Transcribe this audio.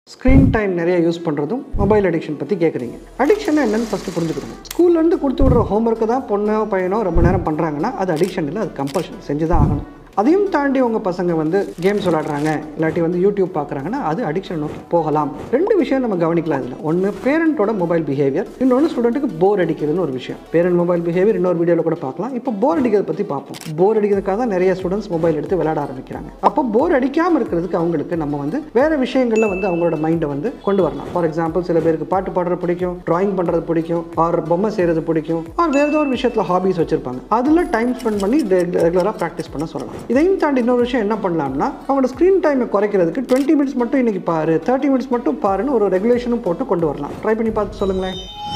screen time நிறைய use பண்ணுறதும் mobile addiction பற்றி கேட்குறீங்க அடிக்ஷன் என்னன்னு ஃபஸ்ட்டு புரிஞ்சுக்கணும் ஸ்கூல்லேருந்து கொடுத்து விடுற ஹோம்ஒர்க்கு தான் பொண்ணோ பையனோ ரொம்ப நேரம் பண்ணுறாங்கன்னா அது அடிக்ஷன் இல்லை அது கம்பல்ஷன் செஞ்சு தான் ஆகணும் அதையும் தாண்டி உங்கள் பசங்க வந்து கேம்ஸ் விளாடுறாங்க இல்லாட்டி வந்து யூடியூப் பார்க்குறாங்கன்னா அது அடிக்ஷன் நோக்கி போகலாம் ரெண்டு விஷயம் நம்ம கவனிக்கலாம் இதில் ஒன்று பேரண்ட்டோட மொபைல் பிஹேவியர் இன்னொன்று ஸ்டூடெண்ட்டுக்கு போர் அடிக்கிறதுன்னு ஒரு விஷயம் பேரண்ட் மொபைல் பிஹேவியர் இன்னொரு வீடியோவில் கூட பார்க்கலாம் இப்போ போர் அடிக்கிறத பற்றி பார்ப்போம் போர் அடிக்கிறதுக்காக தான் நிறைய ஸ்டூடெண்ட்ஸ் மொபைல் எடுத்து விளையாட ஆரம்பிக்கிறாங்க அப்போ போர் அடிக்காமல் இருக்கிறதுக்கு அவங்களுக்கு நம்ம வந்து வேறு விஷயங்களில் வந்து அவங்களோட மைண்டை வந்து கொண்டு வரலாம் ஃபார் எக்ஸாம்பிள் சில பேருக்கு பாட்டு பாடுறது பிடிக்கும் ட்ராயிங் பண்ணுறது பிடிக்கும் ஆர் பொம்மை செய்கிறது பிடிக்கும் ஆர் வேறு ஏதோ ஒரு விஷயத்தில் ஹாபிஸ் வச்சுருப்பாங்க அதில் டைம் ஸ்பெண்ட் பண்ணி ரெகுலராக ப்ராக்டிஸ் பண்ண சொல்லலாம் இதையும் தாண்டி இன்னொரு விஷயம் என்ன பண்ணலாம்னா அவங்களோட ஸ்க்ரீன் டைமை குறைக்கிறதுக்கு டுவெண்ட்டி மினிட்ஸ் மட்டும் இன்னைக்கு பாரு தேர்ட்டி மினிட்ஸ் மட்டும் பாருன்னு ஒரு ரெகுலேஷனும் போட்டு கொண்டு வரலாம் ட்ரை பண்ணி பார்த்து சொல்லுங்களேன்